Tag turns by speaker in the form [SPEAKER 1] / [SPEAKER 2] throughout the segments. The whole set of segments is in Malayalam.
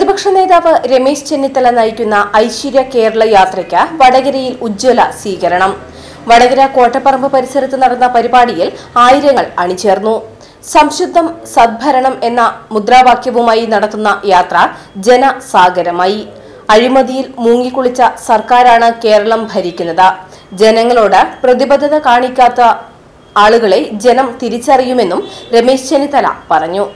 [SPEAKER 1] പ്രതിപക്ഷ നേതാവ് രമേശ് ചെന്നിത്തല നയിക്കുന്ന ഐശ്വര്യ കേരള യാത്രയ്ക്ക് വടകരയിൽ ഉജ്ജ്വല സ്വീകരണം വടകര കോട്ടപ്പറമ്പ് പരിസരത്ത് നടന്ന പരിപാടിയിൽ ആയിരങ്ങൾ അണിചേർന്നു സംശുദ്ധം സദ്ഭരണം എന്ന മുദ്രാവാക്യവുമായി നടത്തുന്ന യാത്ര ജനസാഗരമായി അഴിമതിയിൽ മുങ്ങിക്കുളിച്ച സർക്കാരാണ് കേരളം ഭരിക്കുന്നത് ജനങ്ങളോട് പ്രതിബദ്ധത കാണിക്കാത്ത ആളുകളെ ജനം തിരിച്ചറിയുമെന്നും രമേശ് ചെന്നിത്തല പറഞ്ഞു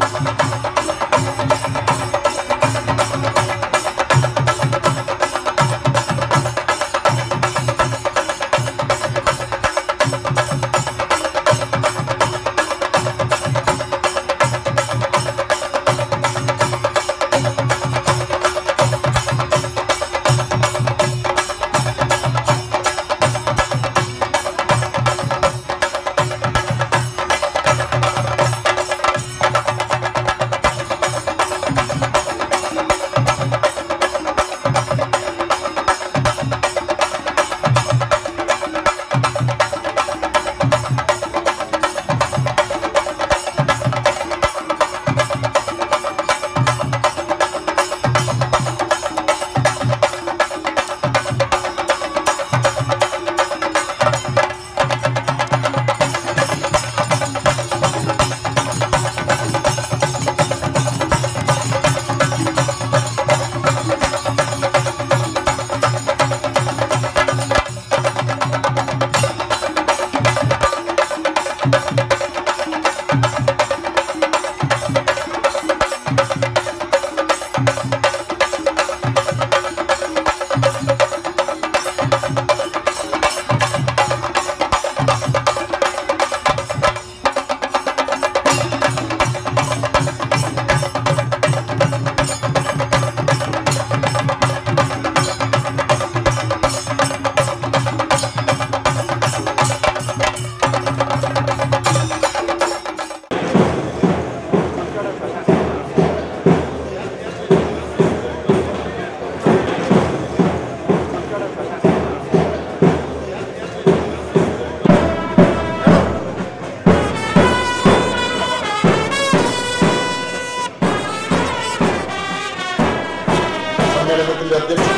[SPEAKER 2] സമ്മേളനത്തിന്റെ അധ്യക്ഷൻ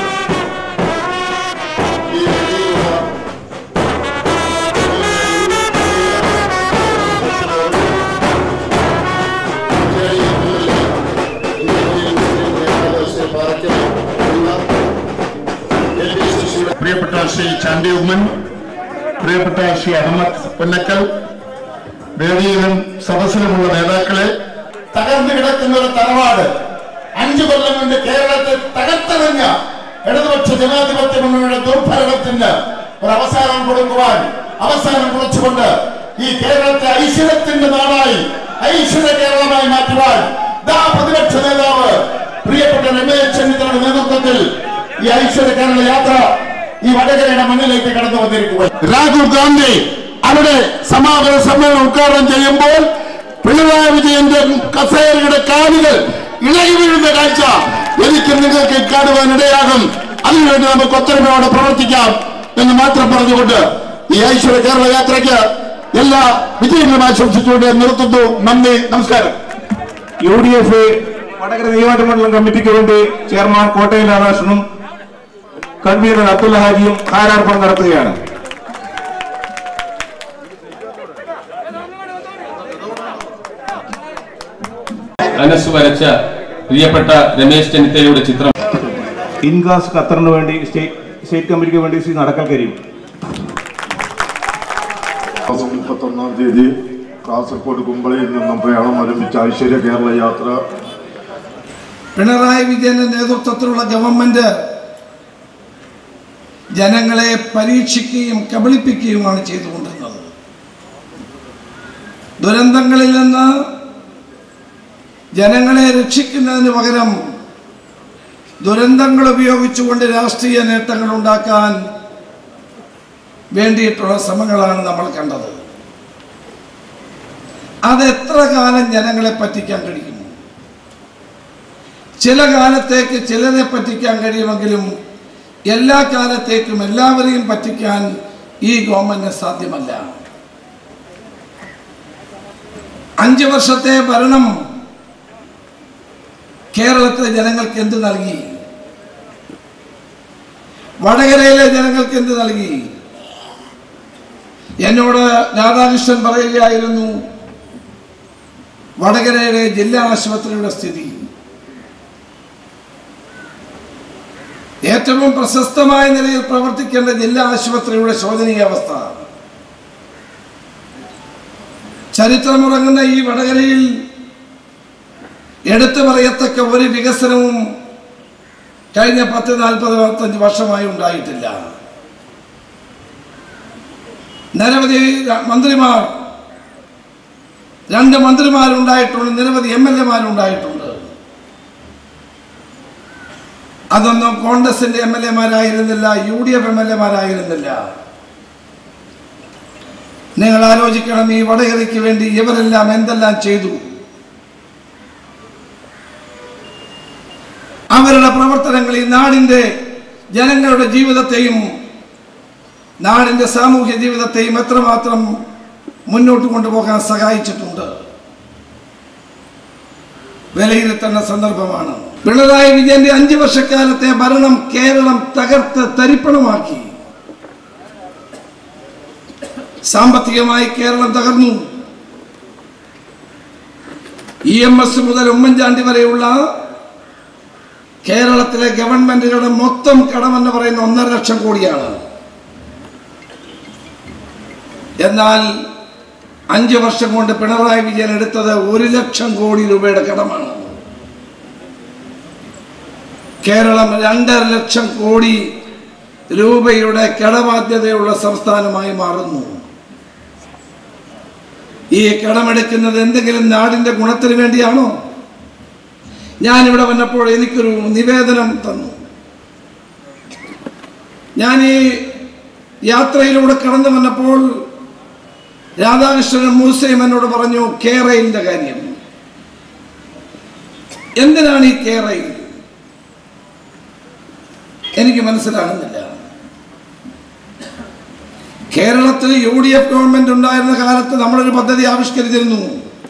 [SPEAKER 2] ഈ വേദിയിലുള്ള പ്രിയപ്പെട്ട ശ്രീ ചാണ്ടി ഉമ്മൻ പ്രിയപ്പെട്ട ശ്രീ അഹമ്മദ് പൊന്നക്കൽ വേദിയിലും സദസ്സിലുമുള്ള നേതാക്കളെ തകർന്നു കിടക്കുന്ന ഒരു തറവാട് അഞ്ചു കൊല്ലം കൊണ്ട് കേരളത്തെ തകർത്തെറിഞ്ഞ ഇടതുപക്ഷ ജനാധിപത്യ മുന്നണിയുടെ ദുർഭരണത്തിന് ഒരു അവസാനം കൊടുക്കുവാൻ അവസാനം കുറിച്ചുകൊണ്ട് ഈ കേരളത്തെ ഐശ്വര്യത്തിന്റെ നാടായി ഐശ്വര്യ കേരളമായി മാറ്റുവാൻ ദാ പ്രതിപക്ഷ നേതാവ് പ്രിയപ്പെട്ട രമേശ് ചെന്നിത്തലയുടെ നേതൃത്വത്തിൽ ഈ ഐശ്വര്യ കേരള യാത്ര ഈ വടകരയുടെ മണ്ണിലേക്ക് കടന്നു വന്നിരിക്കുക രാഹുൽ ഗാന്ധി അവിടെ സമാപന സമ്മേളനം ഉദ്ഘാടനം ചെയ്യുമ്പോൾ പിണറായി വിജയന്റെ കസേരയുടെ കാലുകൾ ഇളകി വീഴുന്ന കാഴ്ച എനിക്ക് നിങ്ങൾക്ക് കാണുവാൻ ഇടയാകും അതിനുവേണ്ടി നമുക്ക് ഒത്തൊരുമയോടെ പ്രവർത്തിക്കാം എന്ന് മാത്രം പറഞ്ഞുകൊണ്ട് ഈ ഐശ്വര്യ കേരള യാത്രയ്ക്ക് എല്ലാ വിജയങ്ങളും ആശംസിച്ചുകൊണ്ട് നിർത്തുന്നു നന്ദി നമസ്കാരം
[SPEAKER 3] യു ഡി എഫ് വടകര നിയോജകമണ്ഡലം കമ്മിറ്റിക്ക് വേണ്ടി ചെയർമാൻ കോട്ടയം രാധാകൃഷ്ണനും കൺവീനർ അബ്ദുൽ ഹാജിയും ഹാരാർപ്പണം നടത്തുകയാണ്
[SPEAKER 4] മനസ്സ് വരച്ച പ്രിയപ്പെട്ട രമേശ് ചെന്നിത്തലയുടെ ചിത്രം
[SPEAKER 3] ഇൻഗാസ് ഖത്തറിന് വേണ്ടി സ്റ്റേറ്റ് സ്റ്റേറ്റ് കമ്മിറ്റിക്ക് വേണ്ടി ശ്രീ നടക്കൽ കരീം
[SPEAKER 2] മാസം മുപ്പത്തൊന്നാം തീയതി കാസർഗോഡ് കുമ്പളയിൽ നിന്നും പ്രയാണം ആരംഭിച്ച ഐശ്വര്യ കേരള യാത്ര
[SPEAKER 5] പിണറായി വിജയന്റെ നേതൃത്വത്തിലുള്ള ഗവൺമെന്റ് ജനങ്ങളെ പരീക്ഷിക്കുകയും കബളിപ്പിക്കുകയുമാണ് ചെയ്തുകൊണ്ടിരുന്നത് ദുരന്തങ്ങളിൽ നിന്ന് ജനങ്ങളെ രക്ഷിക്കുന്നതിന് പകരം ദുരന്തങ്ങൾ ഉപയോഗിച്ചുകൊണ്ട് രാഷ്ട്രീയ നേട്ടങ്ങൾ ഉണ്ടാക്കാൻ വേണ്ടിയിട്ടുള്ള ശ്രമങ്ങളാണ് നമ്മൾ കണ്ടത് അത് എത്ര കാലം ജനങ്ങളെ പറ്റിക്കാൻ കഴിയും ചില കാലത്തേക്ക് ചിലരെ പറ്റിക്കാൻ കഴിയുമെങ്കിലും എല്ലാ കാലത്തേക്കും എല്ലാവരെയും പറ്റിക്കാൻ ഈ ഗവൺമെന്റിന് സാധ്യമല്ല അഞ്ച് വർഷത്തെ ഭരണം കേരളത്തിലെ ജനങ്ങൾക്ക് എന്ത് നൽകി വടകരയിലെ ജനങ്ങൾക്ക് എന്ത് നൽകി എന്നോട് രാധാകൃഷ്ണൻ പറയുകയായിരുന്നു വടകരയിലെ ജില്ലാ ആശുപത്രിയുടെ സ്ഥിതി ഏറ്റവും പ്രശസ്തമായ നിലയിൽ പ്രവർത്തിക്കേണ്ട ജില്ലാ ആശുപത്രിയുടെ ശോചനീയ അവസ്ഥ ചരിത്രമുറങ്ങുന്ന ഈ വടകരയിൽ എടുത്തു പറയത്തക്ക ഒരു വികസനവും കഴിഞ്ഞ പത്ത് നാൽപ്പത് പത്തഞ്ച് വർഷമായി ഉണ്ടായിട്ടില്ല നിരവധി ര- മന്ത്രിമാർ രണ്ട് മന്ത്രിമാരുണ്ടായിട്ടുണ്ട് നിരവധി എം എൽ എമാരുണ്ടായിട്ടുണ്ട് അതൊന്നും കോൺഗ്രസിന്റെ എം എൽ എമാരായിരുന്നില്ല U D F M L എമാരായിരുന്നില്ല നിങ്ങൾ ആലോചിക്കണം ഈ വടകരയ്ക്ക് വേണ്ടി ഇവരെല്ലാം എന്തെല്ലാം ചെയ്തു അവരുടെ പ്രവർത്തനങ്ങൾ ഈ നാടിൻ്റെ ജനങ്ങളുടെ ജീവിതത്തെയും നാടിൻ്റെ സാമൂഹ്യ ജീവിതത്തെയും എത്രമാത്രം മുന്നോട്ട് കൊണ്ടുപോകാൻ സഹായിച്ചിട്ടുണ്ട് വിലയിരുത്തേണ്ട സന്ദർഭമാണ് പിണറായി വിജയന്റെ അഞ്ചു വർഷക്കാലത്തെ ഭരണം കേരളം തകർത്ത് തരിപ്പണമാക്കി സാമ്പത്തികമായി കേരളം തകർന്നു ഇ എം എസ് മുതൽ ഉമ്മൻചാണ്ടി വരെയുള്ള കേരളത്തിലെ ഗവൺമെന്റുകളുടെ മൊത്തം കടമെന്ന് പറയുന്ന ഒന്നര ലക്ഷം കോടിയാണ് എന്നാൽ അഞ്ച് വർഷം കൊണ്ട് പിണറായി വിജയൻ എടുത്തത് ഒരു ലക്ഷം കോടി രൂപയുടെ കടമാണ് കേരളം രണ്ടര ലക്ഷം കോടി രൂപയുടെ കടബാധ്യതയുള്ള സംസ്ഥാനമായി മാറുന്നു ഈ കടമെടുക്കുന്നത് എന്തെങ്കിലും നാടിന്റെ ഗുണത്തിന് വേണ്ടിയാണോ ഞാനിവിടെ വന്നപ്പോൾ എനിക്കൊരു നിവേദനം തന്നു ഞാൻ ഈ യാത്രയിലൂടെ കടന്നു വന്നപ്പോൾ രാധാകൃഷ്ണൻ മൂസയും എന്നോട് പറഞ്ഞു കേരളിന്റെ കാര്യം എന്തിനാണ് ഈ കേരയിൽ എനിക്ക് മനസ്സിലാകുന്നില്ല കേരളത്തിൽ യു ഡി എഫ് ഗവൺമെന്റ് ഉണ്ടായിരുന്ന കാലത്ത് നമ്മളൊരു പദ്ധതി ആവിഷ്കരിച്ചിരുന്നു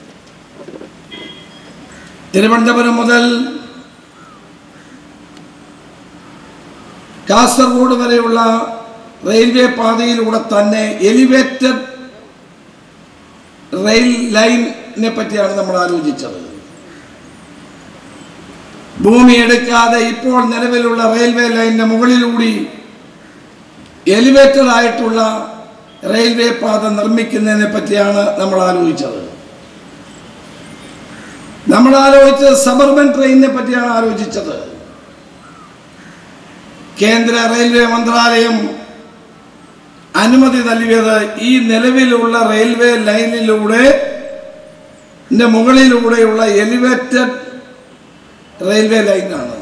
[SPEAKER 5] തിരുവനന്തപുരം മുതൽ കാസർഗോഡ് വരെയുള്ള റെയിൽവേ പാതയിലൂടെ തന്നെ എലിവേറ്റഡ് റെയിൽ ലൈനിനെ പറ്റിയാണ് നമ്മൾ ആലോചിച്ചത് ഭൂമി എടുക്കാതെ ഇപ്പോൾ നിലവിലുള്ള റെയിൽവേ ലൈനിന്റെ മുകളിലൂടി എലിവേറ്റഡ് ആയിട്ടുള്ള റെയിൽവേ പാത നിർമ്മിക്കുന്നതിനെ പറ്റിയാണ് നമ്മൾ ആലോചിച്ചത് നമ്മൾ ആലോചിച്ചത് സബർബൻ ട്രെയിനിനെ പറ്റിയാണ് ആലോചിച്ചത് കേന്ദ്ര റെയിൽവേ മന്ത്രാലയം അനുമതി നൽകിയത് ഈ നിലവിലുള്ള റെയിൽവേ ലൈനിലൂടെ ന്റെ മുകളിലൂടെയുള്ള എലിവേറ്റഡ് റെയിൽവേ ലൈനാണ്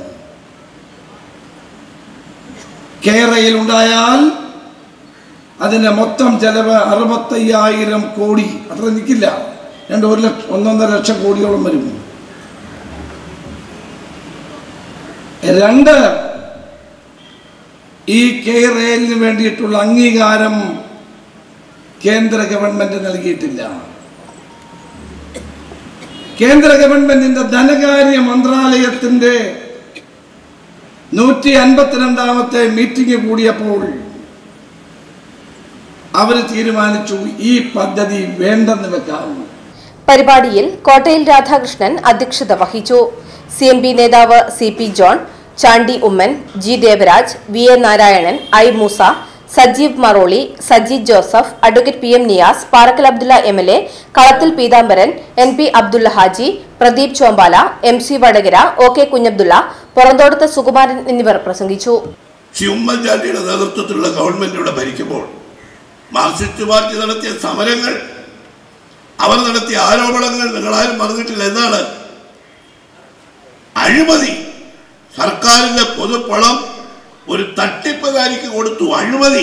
[SPEAKER 5] കേരളയിൽ ഉണ്ടായാൽ അതിന്റെ മൊത്തം ചെലവ് അറുപത്തയ്യായിരം കോടി അത്ര നിൽക്കില്ല രണ്ട് ഒരു ലക്ഷം ഒന്നൊന്നര ലക്ഷം കോടിയോളം വരും രണ്ട് ഈ കെ റെയിലിന് വേണ്ടിയിട്ടുള്ള അംഗീകാരം കേന്ദ്ര ഗവൺമെന്റ് നൽകിയിട്ടില്ല കേന്ദ്ര ഗവൺമെന്റിന്റെ ധനകാര്യ മന്ത്രാലയത്തിന്റെ നൂറ്റി അൻപത്തിരണ്ടാമത്തെ മീറ്റിംഗ് കൂടിയപ്പോൾ അവർ തീരുമാനിച്ചു ഈ പദ്ധതി വേണ്ടെന്ന് വെക്കാം
[SPEAKER 1] പരിപാടിയിൽ കോട്ടയിൽ രാധാകൃഷ്ണൻ അധ്യക്ഷത വഹിച്ചു സി എം പി നേതാവ് C P John Chandy Oommen G Devaraj V A Narayanan I Moosa Sajeev Maroli Sajeed Joseph advocate P M Niyas Parakkal Abdulla M L A Kalathil Peethambaran N P Abdulla Haji Pradeep Chombala M C Vadakara O K Kunhabdulla Purandodath Sukumaran എന്നിവർ പ്രസംഗിച്ചു
[SPEAKER 6] ശ്രീ ഉമ്മൻചാണ്ടിയുടെ നേതൃത്വത്തിലുള്ള ഗവൺമെന്റ് ഇവിടെ ഭരിക്കുമ്പോൾ മാർക്സിസ്റ്റ് പാർട്ടി നടത്തിയ സമരങ്ങൾ അവർ നടത്തിയ ആരോപണങ്ങൾ നിങ്ങളാരും പറഞ്ഞിട്ടില്ല എന്താണ് അഴിമതി സർക്കാരിന്റെ പൊതുപ്പണം ഒരു തട്ടിപ്പുകാരിക്ക് കൊടുത്തു അഴിമതി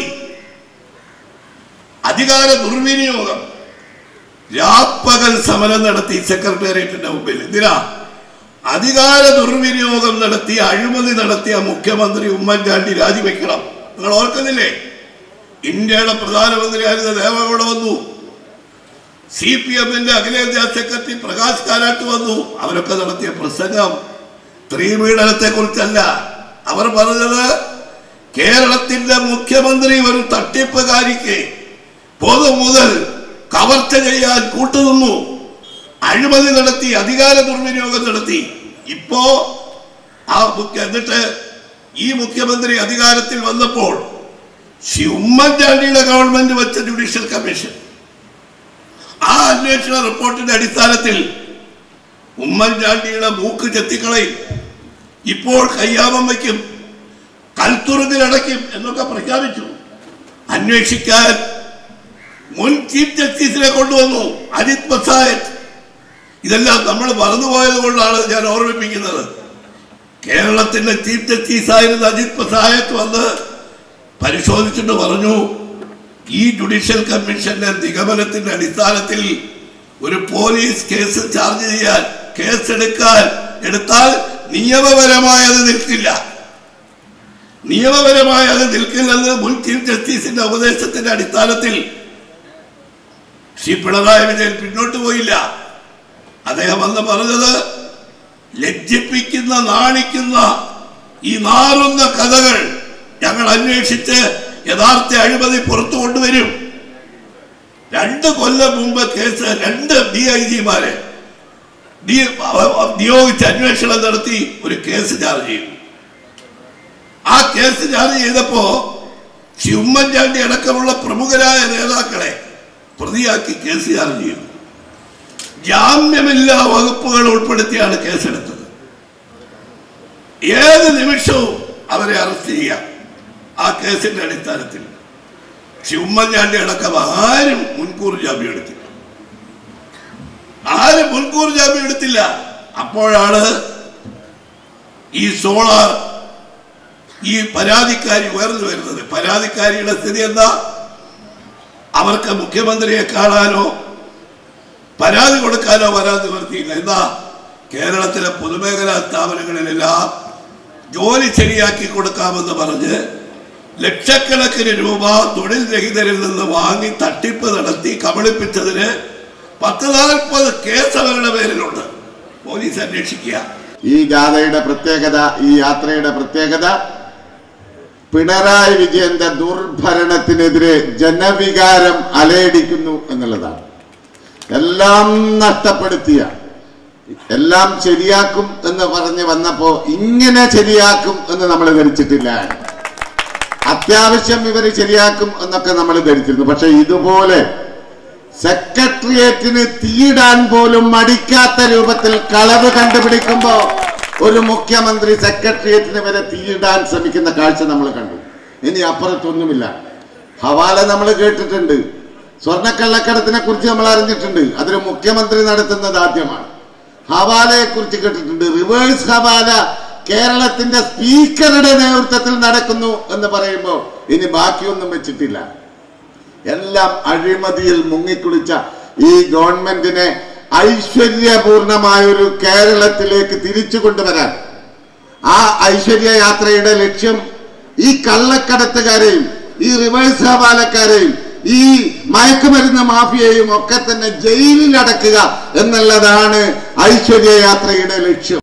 [SPEAKER 6] അധികാര ദുർവിനിയോഗം രാപ്പകൽ സമരം നടത്തി സെക്രട്ടേറിയറ്റിന്റെ മുമ്പിൽ എന്തിനാ അധികാര ദുർവിനിയോഗം നടത്തി അഴിമതി നടത്തിയ മുഖ്യമന്ത്രി ഉമ്മൻചാണ്ടി രാജിവെക്കണം നിങ്ങൾ ഓർക്കുന്നില്ലേ ഇന്ത്യയുടെ പ്രധാനമന്ത്രിയായിരുന്ന ദേവഗൌഡ വന്നു സി പി എമ്മിന്റെ അഖിലേന്ത്യാ സെക്രട്ടറി പ്രകാശ് കാരാട്ട് വന്നു അവരൊക്കെ നടത്തിയ പ്രസംഗം സ്ത്രീപീഡനത്തെ കുറിച്ചല്ല അവർ പറഞ്ഞത് കേരളത്തിന്റെ മുഖ്യമന്ത്രി ഒരു തട്ടിപ്പുകാരിക്ക് പൊതു മുതൽ കവർച്ച ചെയ്യാൻ കൂട്ടുനിന്നു അഴിമതി നടത്തി അധികാര ദുർവിനിയോഗം നടത്തി ഇപ്പോ ആ മുഖ്യ എന്നിട്ട് ഈ മുഖ്യമന്ത്രി അധികാരത്തിൽ വന്നപ്പോൾ ശ്രീ ഉമ്മൻചാണ്ടിയുടെ ഗവൺമെന്റ് വെച്ച ജുഡീഷ്യൽ കമ്മീഷൻ ആ അന്വേഷണ റിപ്പോർട്ടിന്റെ അടിസ്ഥാനത്തിൽ ഉമ്മൻചാണ്ടിയുടെ മൂക്ക് ചെത്തിക്കളയും ഇപ്പോൾ കയ്യാമം വയ്ക്കും കൽത്തുറുകിലടയ്ക്കും എന്നൊക്കെ പ്രഖ്യാപിച്ചു അന്വേഷിക്കാൻ മുൻ ചീഫ് ജസ്റ്റിസിനെ കൊണ്ടുവന്നു അജിത് പസായത്ത് ഇതെല്ലാം നമ്മൾ മറന്നുപോയത് കൊണ്ടാണ് ഞാൻ ഓർമ്മിപ്പിക്കുന്നത് കേരളത്തിന്റെ ചീഫ് ജസ്റ്റിസ് ആയിരുന്ന അജിത് പസായത്ത് വന്ന് പരിശോധിച്ചിട്ട് പറഞ്ഞു ഈ ജുഡീഷ്യൽ കമ്മീഷന്റെ നിഗമനത്തിന്റെ അടിസ്ഥാനത്തിൽ ഒരു പോലീസ് കേസ് ചാർജ് ചെയ്യാൻ കേസ് എടുക്കാൻ എടുത്താൽ നിയമപരമായി അത് നിൽക്കില്ല നിയമപരമായി അത് നിൽക്കില്ലെന്ന് മുൻ ചീഫ് ജസ്റ്റിസിന്റെ ഉപദേശത്തിന്റെ അടിസ്ഥാനത്തിൽ ശ്രീ പിണറായി വിജയൻ പിന്നോട്ട് പോയില്ല അദ്ദേഹം അന്ന് പറഞ്ഞത് ലജ്ജിപ്പിക്കുന്ന നാണിക്കുന്ന ഈ നാറുന്ന കഥകൾ ഞങ്ങൾ അന്വേഷിച്ച് യഥാർത്ഥ അഴിമതി പുറത്തു കൊണ്ടുവരും രണ്ട് കൊല്ലം മുമ്പ് കേസ് രണ്ട് ഡി ഐ ജിമാരെ നിയോഗിച്ച് അന്വേഷണം നടത്തി ഒരു കേസ് ചാർജ് ചെയ്തു ആ കേസ് ചാർജ് ചെയ്തപ്പോ ശ്രീ ഉമ്മൻചാണ്ടി അടക്കമുള്ള പ്രമുഖരായ നേതാക്കളെ പ്രതിയാക്കി കേസ് ചാർജ് ചെയ്തു ജാമ്യമില്ലാ വകുപ്പുകൾ ഉൾപ്പെടുത്തിയാണ് കേസെടുത്തത് ഏത് നിമിഷവും അവരെ അറസ്റ്റ് ചെയ്യാം ആ കേസിന്റെ അടിസ്ഥാനത്തിൽ ശ്രീ ഉമ്മൻചാണ്ടി അടക്കം ആരും മുൻകൂർ ജാമ്യം എടുത്തില്ല ആരും മുൻകൂർ ജാമ്യം എടുത്തില്ല അപ്പോഴാണ് ഈ സോളാർ ഈ പരാതിക്കാരി ഉയർന്നു വരുന്നത് പരാതിക്കാരിയുടെ സ്ഥിതി എന്താ അവർക്ക് മുഖ്യമന്ത്രിയെ കാണാനോ പരാതി കൊടുക്കാനോ വരാൻ നിവർത്തിയില്ല എന്താ കേരളത്തിലെ പൊതുമേഖലാ സ്ഥാപനങ്ങളിലെല്ലാം ജോലി ശരിയാക്കി കൊടുക്കാമെന്ന് പറഞ്ഞ് ലക്ഷക്കണക്കിന് രൂപ തൊഴിൽ രഹിതരിൽ നിന്ന് വാങ്ങി തട്ടിപ്പ് നടത്തി കബളിപ്പിച്ചതിന് പത്ത് നാൽപ്പത് കേസ് അവരുടെ പേരിലുണ്ട് പോലീസ് അന്വേഷിക്കുക
[SPEAKER 7] ഈ ജാഥയുടെ പ്രത്യേകത ഈ യാത്രയുടെ പ്രത്യേകത പിണറായി വിജയന്റെ ദുർഭരണത്തിനെതിരെ ജനവികാരം അലയടിക്കുന്നു എന്നുള്ളതാണ് എല്ലാം നഷ്ടപ്പെടുത്തിയ എല്ലാം ശരിയാക്കും എന്ന് പറഞ്ഞ് വന്നപ്പോ ഇങ്ങനെ ശരിയാക്കും എന്ന് നമ്മൾ ധരിച്ചിട്ടില്ല അത്യാവശ്യം ഇവർ ശരിയാക്കും എന്നൊക്കെ നമ്മൾ ധരിച്ചിരുന്നു പക്ഷെ ഇതുപോലെ സെക്രട്ടേറിയറ്റിന് തീയിടാൻ പോലും മടിക്കാത്ത രൂപത്തിൽ കളവ് കണ്ടുപിടിക്കുമ്പോ ഒരു മുഖ്യമന്ത്രി സെക്രട്ടേറിയറ്റിന് വരെ തീയിടാൻ ശ്രമിക്കുന്ന കാഴ്ച നമ്മൾ കണ്ടു ഇനി അപ്പുറത്തൊന്നുമില്ല ഹവാല നമ്മൾ കേട്ടിട്ടുണ്ട് സ്വർണ്ണക്കള്ളക്കടത്തിനെ കുറിച്ച് നമ്മൾ അറിഞ്ഞിട്ടുണ്ട് അതൊരു മുഖ്യമന്ത്രി നടത്തുന്നത് ആദ്യമാണ് ഹവാലയെ കുറിച്ച് കേട്ടിട്ടുണ്ട് റിവേഴ്സ് ഹവാല കേരളത്തിന്റെ സ്പീക്കറുടെ നേതൃത്വത്തിൽ നടക്കുന്നു എന്ന് പറയുമ്പോൾ ഇനി ബാക്കിയൊന്നും വെച്ചിട്ടില്ല എല്ലാം അഴിമതിയിൽ മുങ്ങിക്കുളിച്ച ഈ ഗവൺമെന്റിനെ ഐശ്വര്യപൂർണമായ ഒരു കേരളത്തിലേക്ക് തിരിച്ചു കൊണ്ടുവരാൻ ആ ഐശ്വര്യ യാത്രയുടെ ലക്ഷ്യം ഈ കള്ളക്കടത്തുകാരെയും ഈ റിവേഴ്സ് ഹവാലക്കാരെയും ഈ മയക്കുമരുന്ന് മാഫിയയും ഒക്കെ തന്നെ ജയിലിൽ അടക്കുക എന്നുള്ളതാണ് ഐശ്വര്യ യാത്രയുടെ ലക്ഷ്യം